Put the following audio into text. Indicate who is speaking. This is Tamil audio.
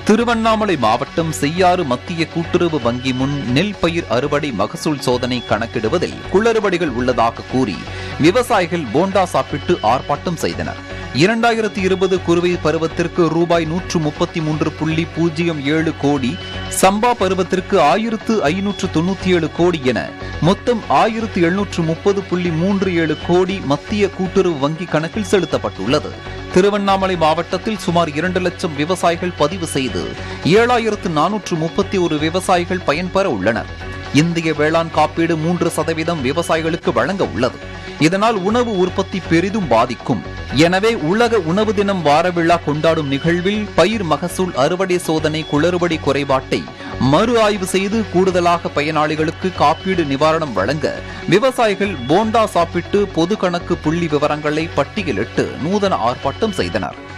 Speaker 1: திருவண்ணாமலை மாவட்டம் செய்யாறு மத்திய கூட்டுறவு வங்கி முன் நெல் பயிர் அறுவடை மகசூல் சோதனை கணக்கிடுவதில் குளறுபடிகள் உள்ளதாக கூறி விவசாயிகள் போண்டா சாப்பிட்டு ஆர்ப்பாட்டம் செய்தனர் இரண்டாயிரத்தி இருபது குறுவை பருவத்திற்கு ரூபாய் நூற்று முப்பத்தி மூன்று புள்ளி பூஜ்ஜியம் ஏழு கோடி சம்பா பருவத்திற்கு ஆயிரத்து ஐநூற்று தொண்ணூத்தி ஏழு கோடி என மொத்தம் ஆயிரத்து எழுநூற்று முப்பது புள்ளி மூன்று ஏழு கோடி மத்திய கூட்டுறவு வங்கி கணக்கில் செலுத்தப்பட்டுள்ளது திருவண்ணாமலை மாவட்டத்தில் சுமார் இரண்டு லட்சம் விவசாயிகள் பதிவு செய்து ஏழாயிரத்து நானூற்று முப்பத்தி ஒரு விவசாயிகள் பயன்பெற உள்ளனர் இந்திய வேளாண் காப்பீடு மூன்று சதவீதம் விவசாயிகளுக்கு வழங்க உள்ளது இதனால் உணவு உற்பத்தி பெரிதும் பாதிக்கும் எனவே உலக உணவு தினம் வார விழா கொண்டாடும் நிகழ்வில் பயிர் மகசூல் அறுவடை சோதனை குளறுபடி குறைபாட்டை மறு ஆய்வு செய்து கூடுதலாக பயனாளிகளுக்கு காப்பீடு நிவாரணம் வழங்க விவசாயிகள் போண்டா சாப்பிட்டு பொது கணக்கு புள்ளி விவரங்களை பட்டியலிட்டு நூதன ஆர்ப்பாட்டம் செய்தனர்